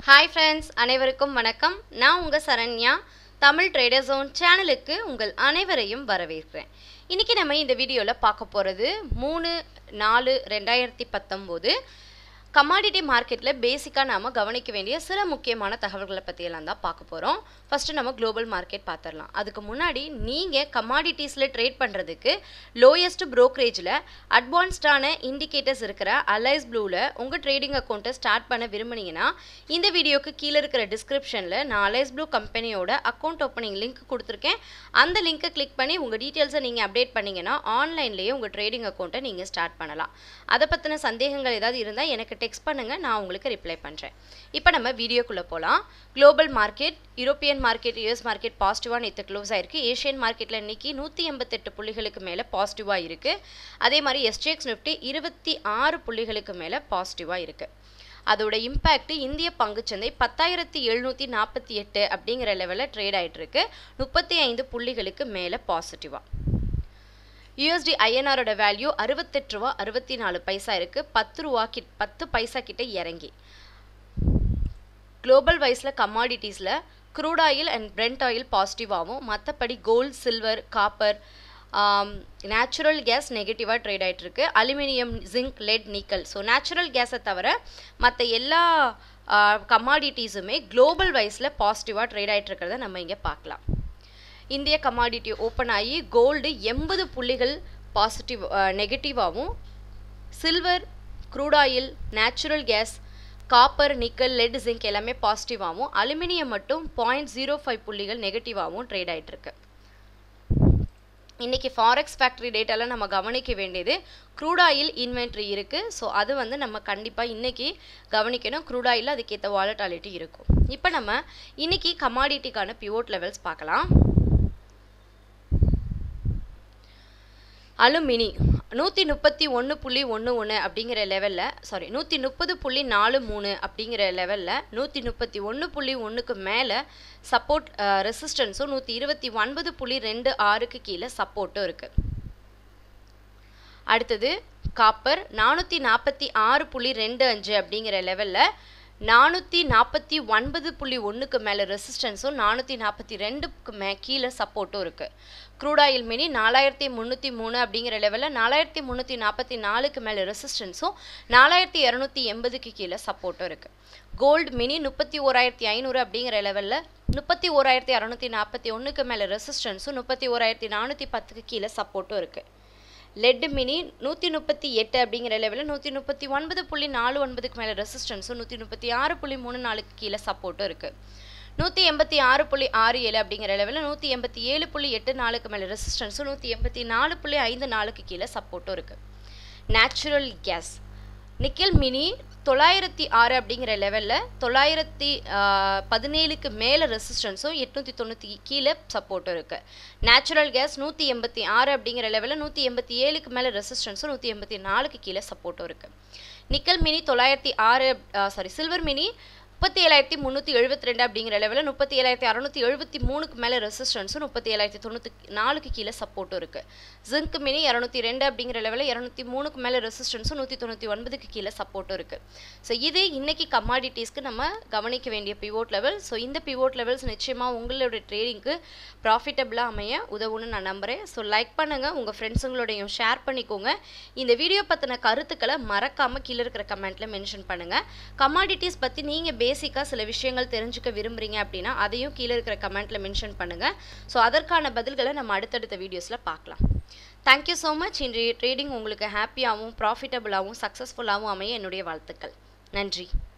hi friends அனைவருக்கும் வணக்கம் நான் உங்கள் சரண்யா தமிழ் ட்ரேடர் ஜோன் சேனலுக்கு உங்கள் அனைவரையும் வரவேற்கிறேன் இன்றைக்கி நம்ம இந்த வீடியோவில் பார்க்க போகிறது மூணு நாலு ரெண்டாயிரத்தி பத்தொம்போது கமாடிட்டி மார்க்கெட்டில் பேசிக்காக நாம் கவனிக்க வேண்டிய சில முக்கியமான தகவல்களை பற்றியெல்லாம் தான் பார்க்க போகிறோம் ஃபஸ்ட்டு நம்ம குளோபல் மார்க்கெட் பார்த்துடலாம் அதுக்கு முன்னாடி நீங்கள் கமாடிட்டிஸில் ட்ரேட் பண்ணுறதுக்கு லோயஸ்ட் ப்ரோக்கரேஜில் அட்வான்ஸ்டான இண்டிகேட்டர்ஸ் இருக்கிற அலைஸ் ப்ளூவில் உங்கள் ட்ரேடிங் அக்கௌண்ட்டை ஸ்டார்ட் பண்ண விரும்புனீங்கன்னா இந்த வீடியோக்கு கீழே இருக்கிற டிஸ்கிரிப்ஷனில் நான் அலைஸ் ப்ளூ கம்பெனியோட அக்கௌண்ட் ஓப்பனிங் லிங்க் கொடுத்துருக்கேன் அந்த லிங்க்கை கிளிக் பண்ணி உங்கள் டீட்டெயில்ஸை நீங்கள் அப்டேட் பண்ணிங்கன்னா ஆன்லைன்லேயே உங்கள் ட்ரேடிங் அக்கௌண்ட்டை நீங்கள் ஸ்டார்ட் பண்ணலாம் அதை பற்றின சந்தேகங்கள் ஏதாவது இருந்தால் எனக்கு டெக்ஸ்ட் பண்ணுங்கள் நான் உங்களுக்கு ரிப்ளை பண்ணுறேன் இப்போ நம்ம வீடியோக்குள்ளே போகலாம் global market European market US market பாசிட்டிவாக நேற்று க்ளோஸ் ஆயிருக்கு ஏஷியன் மார்க்கெட்டில் இன்னைக்கு நூற்றி எண்பத்தெட்டு புள்ளிகளுக்கு மேலே பாசிட்டிவாக இருக்குது அதே மாதிரி எஸ்டிஎக்ஸ் நிஃப்டி இருபத்தி ஆறு புள்ளிகளுக்கு மேலே பாசிட்டிவாக இருக்குது அதோட இம்பேக்ட் இந்திய பங்குச்சந்தை பத்தாயிரத்தி எழுநூற்றி நாற்பத்தி எட்டு அப்படிங்கிற லெவலில் ட்ரேட் ஆகிட்டு இருக்கு முப்பத்தி ஐந்து புள்ளிகளுக்கு மேலே பாசிட்டிவாக யூஎஸ்டி ஐஎன்ஆரோட வேல்யூ அறுபத்தெட்டு ரூபா அறுபத்தி நாலு பைசா இருக்குது பத்து ரூபா கிட் பத்து பைசா கிட்ட இறங்கி குளோபல் வைஸில் கமாடிட்டிஸில் crude oil and Brent oil பாசிட்டிவாகவும் மற்றபடி gold silver copper natural gas நெகட்டிவாக ட்ரேட் ஆகிட்டு இருக்கு aluminium zinc lead nickel so natural கேஸை தவிர மற்ற எல்லா கமாடிட்டிஸுமே குளோபல் வைஸில் பாசிட்டிவாக ட்ரேட் ஆகிட்டு இருக்கிறத நம்ம இங்கே பார்க்கலாம் இந்திய கமாடிட்டி ஓப்பன் ஆகி கோல்டு எண்பது புள்ளிகள் பாசிட்டிவ் நெகட்டிவாகவும் silver crude oil natural gas copper nickel lead zinc எல்லாமே பாசிட்டிவாகவும் அலுமினியம் மட்டும் பாயிண்ட் ஜீரோ ஃபைவ் புள்ளிகள் நெகட்டிவாகவும் ட்ரேட் ஆகிட்டு இருக்கு இன்றைக்கி ஃபாரெக்ஸ் ஃபேக்ட்ரி டேட்டாலாம் நம்ம கவனிக்க வேண்டியது க்ரூட் ஆயில் இன்வென்ட்ரி இருக்குது ஸோ அது வந்து நம்ம கண்டிப்பாக இன்றைக்கி கவனிக்கணும் க்ரூட் ஆயில் அதுக்கேற்ற வாலட்டாலிட்டி இருக்கும் இப்போ நம்ம இன்றைக்கி கமாடிட்டிக்கான பிவோட் லெவல்ஸ் பார்க்கலாம் அலுமினி நூற்றி முப்பத்தி ஒன்று புள்ளி ஒன்று ஒன்று அப்படிங்கிற லெவலில் சாரி நூற்றி முப்பது புள்ளி நாலு மூணு அப்படிங்கிற லெவலில் நூற்றி முப்பத்தி ஒன்று புள்ளி ஒன்றுக்கு மேலே சப்போர்ட் ரெசிஸ்டன்ஸும் நூற்றி இருபத்தி ஒன்பது புள்ளி ரெண்டு ஆறுக்கு கீழே சப்போர்ட்டும் இருக்குது அடுத்தது காப்பர் நானூற்றி நாற்பத்தி ஆறு புள்ளி ரெண்டு அஞ்சு அப்படிங்கிற லெவலில் நானூற்றி நாற்பத்தி ஒன்பது புள்ளி ஒன்றுக்கு மேலே ரெசிஸ்டன்ஸும் நானூற்றி நாற்பத்தி ரெண்டுக்கு மே கீழே சப்போர்ட்டும் இருக்குது க்ரூட் ஆயில் மினி நாலாயிரத்தி முந்நூற்றி மூணு அப்படிங்கிற லெவலில் நாலாயிரத்தி முந்நூற்றி நாற்பத்தி நாலுக்கு மேலே ரெசிஸ்டன்ஸும் நாலாயிரத்தி இரநூத்தி எண்பதுக்கு கீழே சப்போர்ட்டும் இருக்குது கோல்டு மினி முப்பத்தி ஓராயிரத்தி ஐநூறு அப்படிங்கிற லெவலில் முப்பத்தி ஓராயிரத்தி அறநூற்றி நாற்பத்தி ஒன்றுக்கு மேலே ரெசிஸ்டன்ஸும் முப்பத்தி ஓராயிரத்தி நானூற்றி பத்துக்கு கீழே சப்போர்ட்டும் இருக்குது லெட் மினி நூற்றி முப்பத்தி எட்டு அப்படிங்கிற லெவலில் நூற்றி முப்பத்தி ஒன்பது புள்ளி நாலு ஒன்பதுக்கு மேலே ரெசிஸ்டன்ஸும் நூற்றி முப்பத்தி ஆறு புள்ளி மூணு நாலுக்கு கீழே சப்போர்ட்டும் இருக்குது நூற்றி எண்பத்தி ஆறு புள்ளி ஆறு ஏழு அப்படிங்கிற லெவலில் நூற்றி எண்பத்தி ஏழு புள்ளி எட்டு நாலுக்கு மேலே ரெசிஸ்டன்ஸும் நூற்றி எண்பத்தி நாலு புள்ளி ஐந்து நாலுக்கு கீழே சப்போர்ட்டும் இருக்குது நேச்சுரல் கேஸ் நிக்கல் மினி தொள்ளாயிரத்தி ஆறு அப்படிங்கிற லெவலில் தொள்ளாயிரத்தி பதினேழுக்கு மேலே ரெசிஸ்டன்ஸும் எட்நூற்றி தொண்ணூற்றி கீழே சப்போர்ட்டும் இருக்குது நேச்சுரல் கேஸ் நூற்றி எண்பத்தி ஆறு அப்படிங்கிற லெவலில் நூற்றி எண்பத்தி ஏழுக்கு மேலே ரெசிஸ்டன்ஸும் நூற்றி எண்பத்தி நாலுக்கு கீழே சப்போர்ட்டும் இருக்குது நிக்கல் மினி தொள்ளாயிரத்தி ஆறு சாரி சில்வர் மினி முப்பத்தி ஏழாயிரத்தி முந்நூற்றி எழுபத்தி ரெண்டு அப்படிங்கிற லெவலில் முப்பத்தி ஏழாயிரத்தி அறநூற்றி எழுபத்தி மூணுக்கு மேலே ரெசிஸ்டன்ஸும் முப்பத்தி ஏழாயிரத்தி தொண்ணூற்றி நாலுக்கு கீழே சப்போர்ட்டும் இருக்குது ஜிங்க் மினி இரநூத்தி ரெண்டு அப்படிங்கிற லெவலில் இரநூத்தி மூணுக்கு மேலே ரெசிஸ்டன்ஸும் நூற்றி தொண்ணூற்றி ஒன்பதுக்கு கீழே சப்போர்ட்டும் இருக்குது ஸோ இது இன்றைக்கி கமாடிட்டிஸ்க்கு நம்ம கவனிக்க வேண்டிய பிவோட் லெவல் ஸோ இந்த பிவோட் லெவல்ஸ் நிச்சயமாக உங்களோட ட்ரேடிங்க்கு ப்ராஃபிட்டபிளாக அமைய உதவுன்னு நான் நம்புகிறேன் ஸோ லைக் பண்ணுங்கள் உங்கள் ஃப்ரெண்ட்ஸுங்களோடையும் ஷேர் பண்ணிக்கோங்க இந்த வீடியோ பற்றின கருத்துக்களை மறக்காமல் கீழே இருக்கிற கமெண்ட்டில் மென்ஷன் பண்ணுங்கள் கமாடிட்டிஸ் பற்றி நீங்கள் பேசிக்காக சில விஷயங்கள் தெரிஞ்சுக்க விரும்புகிறீங்க அப்படின்னா அதையும் கீழே இருக்கிற கமெண்ட்டில் மென்ஷன் பண்ணுங்கள் ஸோ அதற்கான பதில்களை நம்ம அடுத்தடுத்த வீடியோஸில் பார்க்கலாம் தேங்க்யூ ஸோ மச் இன்றைய ட்ரேடிங் உங்களுக்கு ஹாப்பியாகவும் ப்ராஃபிட்டபுளாகவும் சக்ஸஸ்ஃபுல்லாகவும் அமைய என்னுடைய வாழ்த்துக்கள் நன்றி